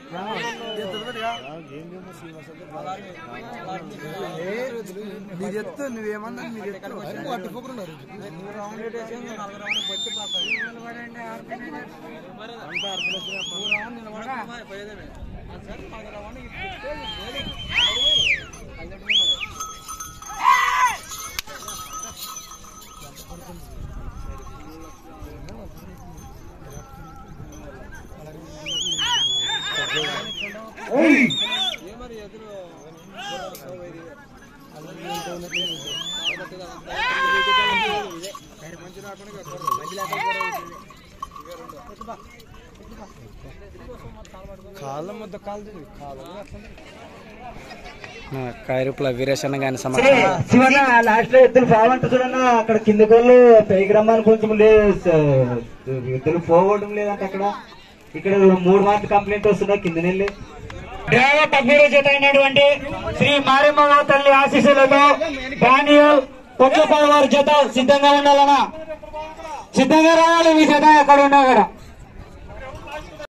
మీరు ఎత్తు నువ్వేమన్నా మీరు ఎత్తు అట్టుకోకున్నారు కాళ్ళ ముద్ద కాలు కాళ్ళు కైరుపుల వీరేశన్న గారి సరే, సమక్షంలో శివన్న లాస్ట్ లో ఎద్దులు బాగుంటుంది చూడన్న అక్కడ కింద కోళ్ళు పైకి రమ్మని కొంచెం లేదు స- ఎద్దులు పోవడం లేదంటే అక్కడ ఇక్కడ మూడు మార్లు కంప్లైంట్ వస్తున్నాయి కింద నెల్లి డ్రైవర్ తగ్గిన చేత అయినటువంటి శ్రీ మారేమ్మ తల్లి ఆశీస్సులతో డానియల్ కొత్తపాడు వారి జత సిద్ధంగా ఉండాలనా సిద్ధంగా రావాలి మీ జత ఎక్కడ ఉన్నా కూడా